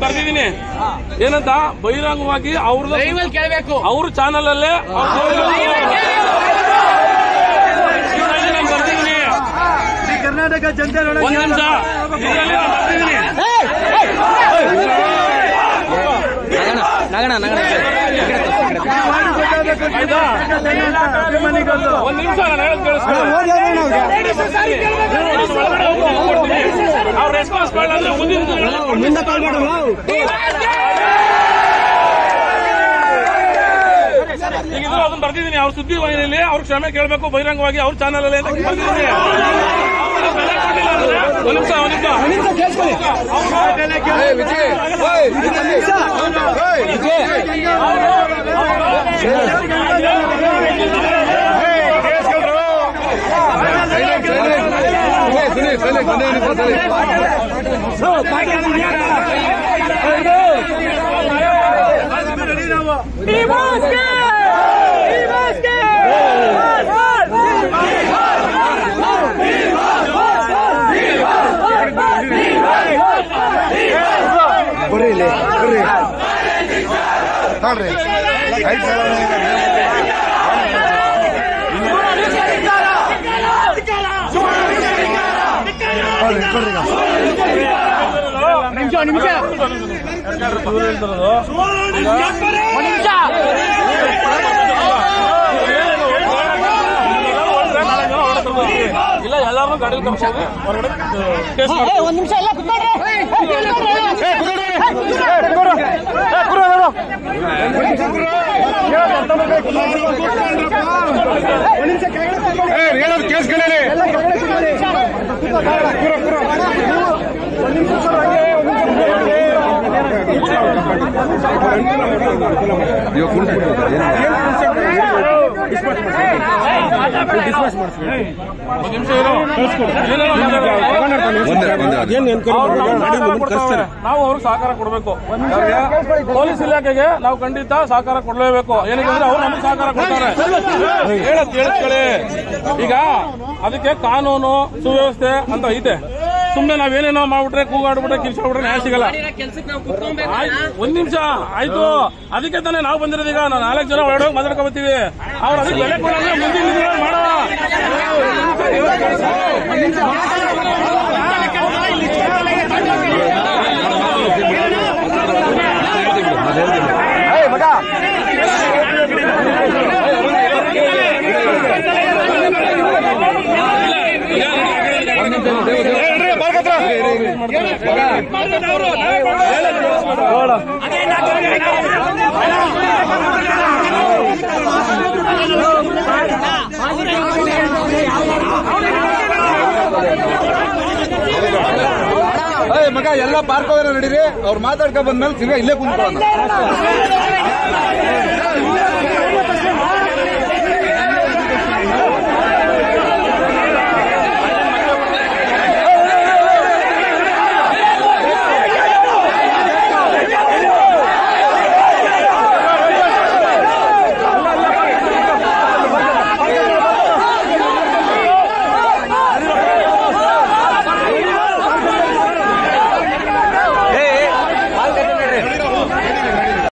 ಬರ್ದಿದ್ದೀನಿ ಏನಂತ ಬಹಿರಂಗವಾಗಿ ಅವ್ರದ್ದು ಲೈವಲ್ಲಿ ಕೇಳಬೇಕು ಅವ್ರ ಚಾನಲ್ ಅಲ್ಲೇ ಬರ್ದಿದ್ದೀನಿ ಕರ್ನಾಟಕ ಜನತೆ ಒಂದ್ ನಿಮಿಷ ಇದರಲ್ಲಿ ನಾನು ಬರ್ದಿದ್ದೀನಿ ನಗಣ ನಗಣ ಆಯ್ತಾ ಅಭಿಮಾನಿಗಳು ಒಂದ್ ನಿಮಿಷ ನಾನು ಹೇಳೋದು ಕೇಳಿಸ್ಕೊಳ್ಳಿ. ನಾನು ಒಳಗಡೆ ಹೋಗಿ ಹೋಗ್ಕೊಡ್ತೀನಿ. ಅವ್ರ ರೆಸ್ಪಾನ್ಸ್ ಮಾಡಿದ್ರೆ ಮುಂದಿನ ದಿನಗಳಲ್ಲಿ ಮುಂದೆ ಕಾಲ್ ಮಾಡಲ್ಲ ಈಗ ಇದ್ರು ಅದನ್ನ ಬರ್ದಿದ್ದೀನಿ ಅವ್ರ ಸುದ್ದಿ ವಾಹಿನಿಯಲ್ಲಿ ಅವ್ರ ಕ್ಷಮೆ ಕೇಳಬೇಕು ಬಹಿರಂಗವಾಗಿ ಅವ್ರ ಚಾನಲ್ ಅಲ್ಲಿ ಅಂತ ಬರ್ದಿದ್ದೀನಿ ಅವ್ರು ಬೆಲೆ ಕೊಟ್ಟಿಲ್ಲ ಅಂದ್ರೆ ಒಂದ್ ನಿಮಿಷ ಒಂದ್ ನಿಮಿಷ ಬರ್ರಿ ಇಲ್ಲಿ ಬರ್ರಿ ನೋಡ್ರಿ ಐದು ಬರ್ರಿ ಬರ್ರಿ ನಿಮಿಷ ನಿಮಿಷ ಇವ್ರು ಹೇಳ್ತಿರೋದು ನಿಮಿಷ ಇಲ್ಲ ಎಲ್ಲಾರು ಗಾಡಿ ಕರ್ಸ್ಕೊಂಡು ಹೊರಗಡೆ ಕೇಸ್ ಮಾಡ್ತೀವಿ. ಒಂದ್ ನಿಮಿಷ ಎಲ್ಲ ಹೇಳೋದು ಕೇಳಿಸ್ಕೊಳ್ಳಿ ಒಂದ್ ನಿಮಿಷ ಇರು. ಏನೇನೋ ಮಾತಾಡೋದು. ಏನ್ ಅವ್ರು ನಮ್ಗೆ ಸಹಕಾರ ಕೊಡ್ತಾವ್ರೆ. ನಾವು ಅವ್ರಿಗೆ ಸಹಕಾರ ಕೊಡಬೇಕು ಪೊಲೀಸ್ ಇಲಾಖೆಗೆ ನಾವು ಖಂಡಿತ ಸಹಕಾರ ಕೊಡಲೇಬೇಕು ಏನಕ್ಕೆ ಅಂದ್ರೆ ಅವ್ರು ನಮಗೆ ಸಹಕಾರ ಕೊಡ್ತಾರೆ ಹೇಳದ್ ಕೇಳಿಸ್ಕೊಳ್ಳಿ ಈಗ ಅದಕ್ಕೆ ಕಾನೂನು ಸುವ್ಯವಸ್ಥೆ ಅಂತ ಐತೆ ಸುಮ್ಮನೆ ನಾವೇನೇನೋ ಮಾಡ್ಬಿಟ್ರೆ ಕೂಗಾಡ್ಬಿಟ್ರೆ ಕಿರ್ಚಾಡ್ಬಿಟ್ರೆ ನ್ಯಾಯ ಸಿಗಲ್ಲ ಕೆಲ್ಸಕ್ಕೆ ನಾವು ಕುತ್ಕೊಬೇಕು ಆಯ್ತು, ಒಂದ್ ನಿಮಿಷ ಆಯ್ತು ಅದಕ್ಕೆ ತಾನೇ ನಾವು ಬಂದಿರೋದು ಈಗ ನಾವು ನಾಲ್ಕು ಜನ ಹೊರಡೋಗಿ ಮಾತಾಡ್ಕೊಬತ್ತೀವಿ ಅವ್ರು ಅದಕ್ಕೆ ಬೆಲೆ ಕೊಡೋಣ ಮುಂದಿನ ದಿನಗಳಲ್ಲಿ ಮಾಡೋಣ ಮಗ ಎಲ್ಲ ಪಾರ್ಕ್ ಹೋಗೋಣ ನಡೀರಿ ಅವ್ರು ಮಾತಾಡ್ಕೊ ಬಂದ್ಮೇಲೆ ತಿರ್ಗಾ ಇಲ್ಲೇ ಕುಂತ್ಕೊಳ್ಳೋಣ